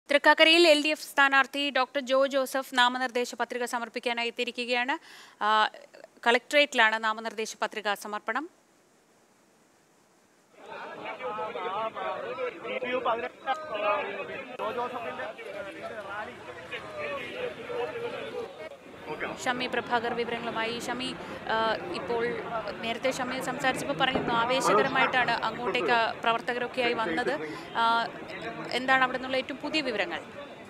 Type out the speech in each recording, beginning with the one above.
തൃക്കാക്കരയിൽ L D F സ്ഥാനാർത്ഥി doctor Jo Joseph നാമനിർദ്ദേശ പത്രിക സമർപ്പിക്കാനായി എത്തിയിരിക്കുകയാണ് ആ, കളക്ടറേറ്റിലാണ് നാമനിർദ്ദേശ പത്രിക സമർപ്പണം ഷമി പ്രഭാകർ വിവരങ്ങളുമായി ഷമി ആ, ഇപ്പോൾ നേരത്തെ ഷമി സംസാരിച്ചപ്പോൾ പറയുന്നു ആവേശകരമായിട്ടാണ് അങ്ങോട്ടേക്ക് പ്രവർത്തകരൊക്കെയായി വന്നത് ആ, എന്താണ് അവിടെ നിന്നുള്ള ഏറ്റവും പുതിയ വിവരങ്ങൾ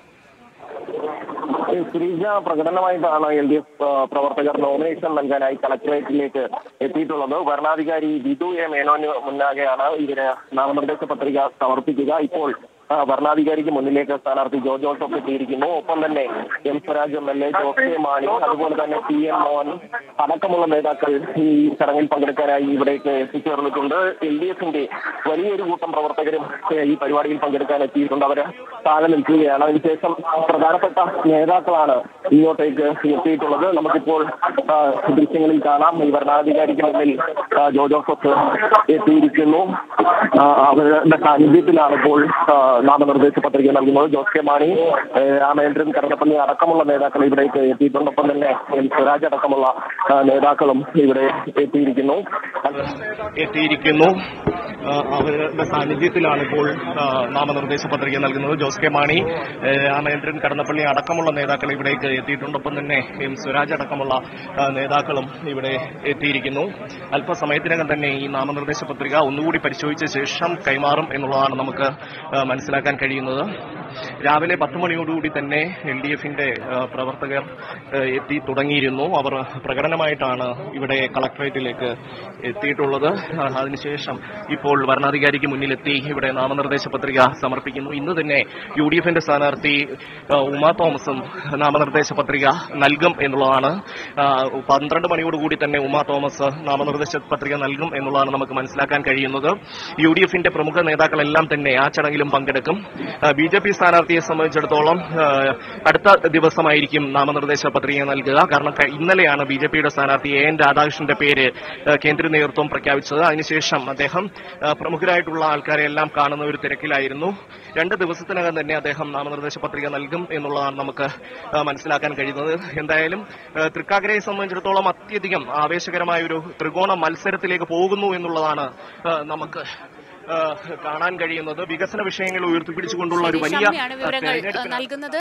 ശ്രീജ പ്രകടനമായിട്ടാണ് എൽ ഡി എഫ് പ്രവർത്തകർ നോമിനേഷൻ നൽകാനായി കളക്ടറേറ്റിലേക്ക് എത്തിയിട്ടുള്ളത് ഭരണാധികാരി ബിദു എ മേനോന് മുന്നാകെയാണ് ഇവര് നാമനിർദ്ദേശ പത്രിക സമർപ്പിക്കുക ഇപ്പോൾ ആ, ഭരണാധികാരിക്ക് മുന്നിലേക്ക് സ്ഥാനാർത്ഥി ജോ ജോസഫ് എത്തിയിരിക്കുന്നു ഒപ്പം തന്നെ M Swaraj M L A Jose K Mani അതുപോലെ തന്നെ പി എം മോഹൻ അടക്കമുള്ള നേതാക്കൾ ഈ ചടങ്ങിൽ പങ്കെടുക്കാനായി ഇവിടേക്ക് എത്തിച്ചേർന്നിട്ടുണ്ട് എൽ ഡി എഫിന്റെ വലിയൊരു കൂട്ടം പ്രവർത്തകരും ഏ, ഈ പരിപാടിയിൽ പങ്കെടുക്കാൻ എത്തിയിട്ടുണ്ട് അവര് താഴെ നിൽക്കുകയാണ് അതിനുശേഷം പ്രധാനപ്പെട്ട നേതാക്കളാണ് ഇങ്ങോട്ടേക്ക് എത്തിയിട്ടുള്ളത് നമുക്കിപ്പോൾ ആ, ദൃശ്യങ്ങളിൽ കാണാം ഈ ഭരണാധികാരിക്ക് മുന്നിൽ ആ, ജോ ജോസഫ് എത്തിയിരിക്കുന്നു ആ, അവരുടെ സാന്നിധ്യത്തിലാണ് ഇപ്പോൾ ആ, നാമനിർദ്ദേശ പത്രിക നൽകുന്നത് ജോസ് കെ മാണി ഏ, രാമേന്ദ്രൻ കടന്നപ്പള്ളി അടക്കമുള്ള നേതാക്കൾ ഇവിടേക്ക് എത്തിയിട്ടുണ്ട് ഒപ്പം തന്നെ എം സ്വരാജ് അടക്കമുള്ള ആ, നേതാക്കളും ഇവിടെ എത്തിയിരിക്കുന്നു എത്തിയിരിക്കുന്നു ആ, അവരുടെ സാന്നിധ്യത്തിലാണ് ഇപ്പോൾ ആ, നാമനിർദ്ദേശ പത്രിക നൽകുന്നത് ജോസ് കെ മാണി ഏ, രാമേന്ദ്രൻ കടന്നപ്പള്ളി അടക്കമുള്ള നേതാക്കൾ ഇവിടേക്ക് എത്തിയിട്ടുണ്ട് ഒപ്പം തന്നെ എം സ്വരാജ് അടക്കമുള്ള ആ, നേതാക്കളും ഇവിടെ എത്തിയിരിക്കുന്നു അല്പസമയത്തിനകം തന്നെ ഈ നാമനിർദ്ദേശ പത്രിക ഒന്നുകൂടി പരിശോധിച്ച ശേഷം കൈമാറും എന്നുള്ളതാണ് നമുക്ക് ആ, മനസ്സിലാക്കാൻ കഴിയുന്നത് രാവിലെ പത്ത് മണിയോടുകൂടി തന്നെ എൽ ഡി എഫിന്റെ പ്രവർത്തകർ ആ, എത്തി തുടങ്ങിയിരുന്നു അവർ പ്രകടനമായിട്ടാണ് ഇവിടെ കളക്ടറേറ്റിലേക്ക് എത്തിയിട്ടുള്ളത് ആ, അതിനുശേഷം ഇപ്പോൾ ഭരണാധികാരിക്ക് മുന്നിലെത്തി ഇവിടെ നാമനിർദ്ദേശ പത്രിക സമർപ്പിക്കുന്നു ഇന്ന് തന്നെ യു ഡി എഫിന്റെ സ്ഥാനാർത്ഥി ആ, ഉമാ തോമസും നാമനിർദ്ദേശ പത്രിക നൽകും എന്നുള്ളതാണ് ആ, പന്ത്രണ്ട് മണിയോടുകൂടി തന്നെ ഉമാ തോമസ് നാമനിർദ്ദേശ പത്രിക നൽകും എന്നുള്ളതാണ് നമുക്ക് മനസ്സിലാക്കാൻ കഴിയുന്നത് യു ഡി എഫിന്റെ പ്രമുഖ നേതാക്കളെല്ലാം തന്നെ ആ ചടങ്ങിലും പങ്കെടുക്കും ബി ജെ പി സ്ഥാനാർത്ഥിയെ സംബന്ധിച്ചിടത്തോളം ആ, അടുത്ത ദിവസമായിരിക്കും നാമനിർദ്ദേശ പത്രിക നൽകുക കാരണം ക- ഇന്നലെയാണ് ബി ജെ പിയുടെ സ്ഥാനാർത്ഥി എ എൻ രാധാകൃഷ്ണന്റെ പേര് ആ, കേന്ദ്ര നേതൃത്വം പ്രഖ്യാപിച്ചത് അതിനുശേഷം അദ്ദേഹം ആ, പ്രമുഖരായിട്ടുള്ള ആൾക്കാരെ എല്ലാം കാണുന്ന ഒരു തിരക്കിലായിരുന്നു രണ്ട് ദിവസത്തിനകം തന്നെ അദ്ദേഹം നാമനിർദ്ദേശ പത്രിക നൽകും എന്നുള്ളതാണ് നമുക്ക് ആ, മനസ്സിലാക്കാൻ കഴിയുന്നത് എന്തായാലും ആ, തൃക്കാക്കരയെ സംബന്ധിച്ചിടത്തോളം അത്യധികം ആവേശകരമായ ഒരു ത്രികോണ മത്സരത്തിലേക്ക് പോകുന്നു എന്നുള്ളതാണ് ആ, നമുക്ക് ആ, കാണാൻ കഴിയുന്നത് വികസന വിഷയങ്ങൾ ഉയർത്തിപ്പിടിച്ചുകൊണ്ടുള്ള ഒരു വലിയ ഷമിയാണ് വിവരങ്ങൾ തെരഞ്ഞെടുപ്പിന് നൽകുന്നത്